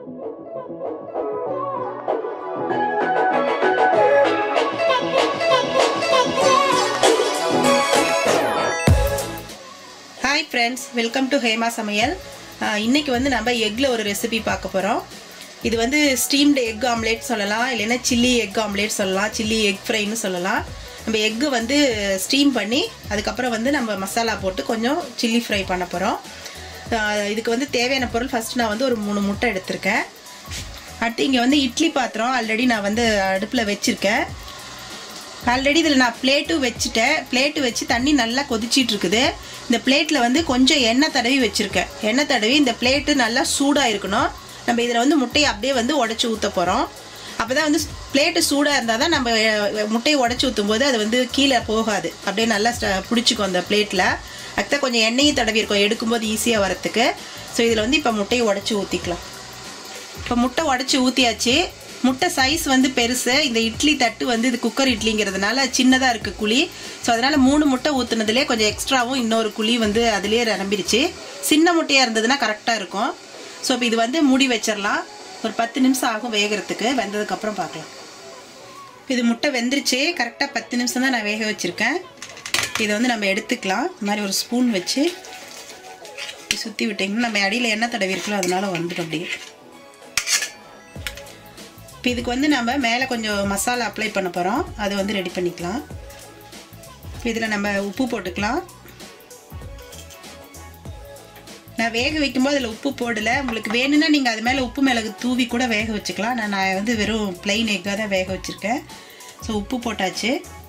hi friends welcome to Hema சமையல் ஆஹ் இன்னைக்கு வந்து நம்ம எக்கில் ஒரு ரெசிபி பார்க்க போகிறோம் இது வந்து ஸ்டீம்டு எக் ஆம்லேட் சொல்லலாம் இல்லைன்னா சில்லி எக் ஆம்லேட் சொல்லலாம் சில்லி எக் ஃப்ரைன்னு சொல்லலாம் நம்ம எக்கு வந்து ஸ்டீம் பண்ணி அதுக்கப்புறம் வந்து நம்ம மசாலா போட்டு கொஞ்சம் சில்லி ஃப்ரை பண்ண போகிறோம் இதுக்கு வந்து தேவையான பொருள் ஃபஸ்ட்டு நான் வந்து ஒரு மூணு முட்டை எடுத்திருக்கேன் அடுத்து இங்கே வந்து இட்லி பாத்திரம் ஆல்ரெடி நான் வந்து அடுப்பில் வச்சுருக்கேன் ஆல்ரெடி இதில் நான் பிளேட்டும் வச்சுட்டேன் பிளேட்டு வச்சு தண்ணி நல்லா கொதிச்சிட்டு இருக்குது இந்த பிளேட்டில் வந்து கொஞ்சம் எண்ணெய் தடவி வச்சுருக்கேன் எண்ணெய் தடவி இந்த பிளேட்டு நல்லா சூடாக இருக்கணும் நம்ம இதில் வந்து முட்டையை அப்படியே வந்து உடச்சி ஊற்ற போகிறோம் அப்போ தான் வந்து பிளேட்டு சூடாக இருந்தால் தான் நம்ம அஹ், முட்டையை உடச்சி ஊற்றும் போது அது வந்து கீழே போகாது அப்படியே நல்லா ஸ்ட- பிடிச்சிக்கும் அந்த பிளேட்டில் அதுதான் கொஞ்சம் எண்ணெயும் தடவி இருக்கும் எடுக்கும்போது ஈஸியாக வரத்துக்கு ஸோ இதில் வந்து இப்போ முட்டையை உடச்சி ஊற்றிக்கலாம் இப்போ முட்டை உடச்சி ஊற்றியாச்சு முட்டை சைஸ் வந்து பெருசு இந்த இட்லி தட்டு வந்து இது குக்கர் இட்லிங்கிறதுனால சின்னதாக இருக்குது குழி ஸோ அதனால் மூணு முட்டை ஊற்றுனதுலேயே கொஞ்சம் எக்ஸ்ட்ராவும் இன்னொரு குழி வந்து அதுலேயே நிரம்பிடுச்சு சின்ன முட்டையாக இருந்ததுன்னா கரெக்டாக இருக்கும் ஸோ இப்போ இது வந்து மூடி வச்சிடலாம் ஒரு பத்து நிமிஷம் ஆகும் வேகிறதுக்கு வெந்ததுக்கப்புறம் பார்க்கலாம் இப்போ இது முட்டை வெந்துருச்சு கரெக்டாக பத்து நிமிஷம் தான் நான் வேக வச்சுருக்கேன் இதை வந்து நம்ம எடுத்துக்கலாம் இந்த மாதிரி ஒரு ஸ்பூன் வச்சு சுற்றி விட்டிங்கன்னா நம்ம அடியில் எண்ணெய் தடவி இருக்கலாம் அதனால வந்துடும் அப்படியே இப்போ இதுக்கு வந்து நம்ம மேலே கொஞ்சம் மசாலா அப்ளை பண்ண போகிறோம் அது வந்து ரெடி பண்ணிக்கலாம் இப்போ இதில் நம்ம உப்பு போட்டுக்கலாம் நான் வேக வைக்கும்போது அதில் உப்பு போடலை உங்களுக்கு வேணும்னா நீங்கள் அது மேலே உப்பு மிளகு தூவி கூட வேக வச்சுக்கலாம் நான் நான் வந்து வெறும் plain எக்காக தான் வேக வச்சுருக்கேன் ஸோ உப்பு போட்டாச்சு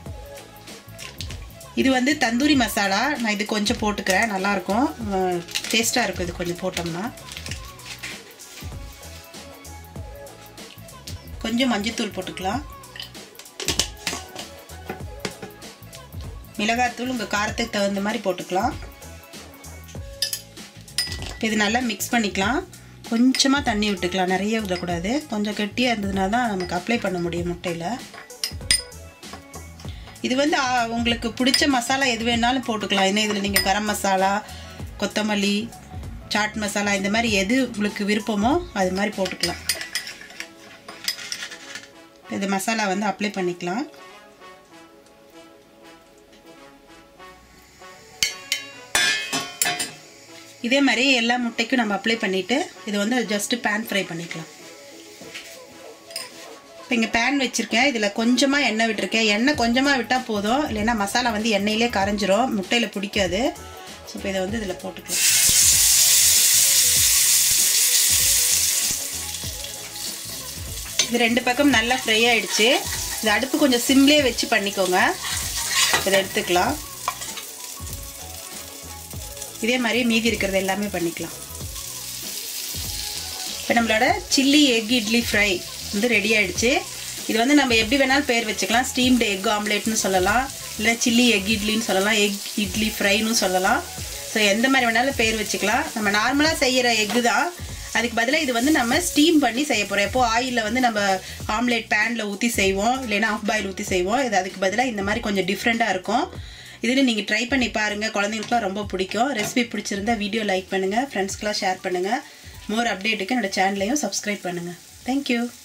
இது வந்து தந்தூரி மசாலா நான் இது கொஞ்சம் போட்டுக்கிறேன் நல்லாயிருக்கும் டேஸ்ட்டாக இருக்கும் இது கொஞ்சம் போட்டோம்னா கொஞ்சம் மஞ்சத்தூள் போட்டுக்கலாம் மிளகாத்தூள் உங்கள் காரத்துக்கு தகுந்த மாதிரி போட்டுக்கலாம் இப்போ இது நல்லா மிக்ஸ் பண்ணிக்கலாம் கொஞ்சமாக தண்ணி விட்டுக்கலாம் நிறைய விடக்கூடாது கொஞ்சம் கெட்டியாக இருந்ததுனா தான் நமக்கு அப்ளை பண்ண முடியும் முட்டையில் இது வந்து ஆ, உங்களுக்கு பிடிச்ச மசாலா எது வேணாலும் போட்டுக்கலாம் ஏன்னா இதில் நீங்கள் கரம் மசாலா கொத்தமல்லி சாட் மசாலா இந்த மாதிரி எது உங்களுக்கு விருப்பமோ அது மாதிரி போட்டுக்கலாம் இந்த மசாலா வந்து அப்ளை பண்ணிக்கலாம் இதே மாதிரி எல்லா முட்டைக்கும் நம்ம அப்ளை பண்ணிவிட்டு இது வந்து ஜஸ்ட்டு பேன் ஃப்ரை பண்ணிக்கலாம் இப்போ இங்கே பேன் வச்சுருக்கேன் இதில் கொஞ்சமாக எண்ணெய் விட்டுருக்கேன் எண்ணெய் கொஞ்சமாக விட்டால் போதும் இல்லைன்னா மசாலா வந்து எண்ணெயிலே கரைஞ்சிரும் முட்டையில் பிடிக்காது ஸோ இப்போ இதை வந்து இதில் போட்டுக்கலாம் இது ரெண்டு பக்கம் நல்லா ஃப்ரை ஆயிடுச்சு இது அடுப்பு கொஞ்சம் சிம்லேயே வச்சு பண்ணிக்கோங்க இதை எடுத்துக்கலாம் இதே மாதிரி மீதி இருக்கிறது எல்லாமே பண்ணிக்கலாம் இப்போ நம்மளோட சில்லி எக் இட்லி ஃப்ரை வந்து ரெடி ஆயிடுச்சு இது வந்து நம்ம எப்படி வேணாலும் பேர் வச்சுக்கலாம் ஸ்டீம்டு எக் ஆம்லேட்னு சொல்லலாம் இல்லை சில்லி எக் இட்லின்னு சொல்லலாம் எக் இட்லி ஃப்ரைன்னு சொல்லலாம் ஸோ எந்த மாதிரி வேணாலும் பேர் வச்சுக்கலாம் நம்ம நார்மலாக செய்கிற எக்கு தான் அதுக்கு பதிலாக இது வந்து நம்ம ஸ்டீம் பண்ணி செய்ய போகிறோம் எப்போ ஆயிலில் வந்து நம்ம ஆம்லேட் பேனில் ஊற்றி செய்வோம் இல்லைன்னா ஆஃப் பாயில் ஊற்றி செய்வோம் இது அதுக்கு பதிலாக இந்த மாதிரி கொஞ்சம் டிஃப்ரெண்ட்டாக இருக்கும் இதில் நீங்கள் ட்ரை பண்ணி பாருங்கள் குழந்தைங்களுக்குலாம் ரொம்ப பிடிக்கும் ரெசிபி பிடிச்சிருந்தா வீடியோ லைக் பண்ணுங்கள் ஃப்ரெண்ட்ஸ்க்கெலாம் ஷேர் பண்ணுங்கள் மோர் அப்டேட்டுக்கு என்னோட சேனலையும் சப்ஸ்கிரைப் பண்ணுங்கள் தேங்க்யூ